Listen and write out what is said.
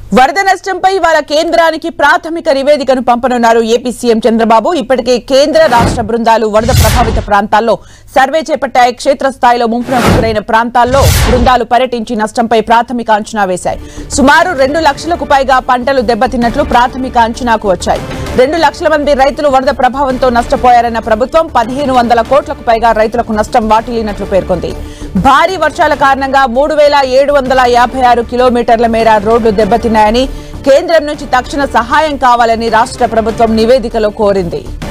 వరద నష్టంపై ఇవాళ కేంద్రానికి ప్రాథమిక నివేదికను పంపనున్నారు ఏపీ సీఎం చంద్రబాబు ఇప్పటికే కేంద్ర రాష్ట్ర బృందాలు వరద ప్రభావిత ప్రాంతాల్లో సర్వే చేపట్టాయి క్షేత్రస్థాయిలో ముంపునకు గురైన ప్రాంతాల్లో బృందాలు పర్యటించి నష్టంపై ప్రాథమిక అంచనా వేశాయి సుమారు రెండు లక్షలకు పైగా పంటలు దెబ్బతిన్నట్లు ప్రాథమిక అంచనాకు వచ్చాయి రెండు లక్షల మంది రైతులు వరద ప్రభావంతో నష్టపోయారన్న ప్రభుత్వం పదిహేను వందల కోట్లకు పైగా రైతులకు నష్టం వాటిల్లినట్లు పేర్కొంది భారీ వర్షాల కారణంగా మూడు వేల ఏడు వందల యాభై ఆరు కిలోమీటర్ల మేర రోడ్లు దెబ్బతిన్నాయని కేంద్రం నుంచి తక్షణ సహాయం కావాలని రాష్ట్ర ప్రభుత్వం నివేదికలో కోరింది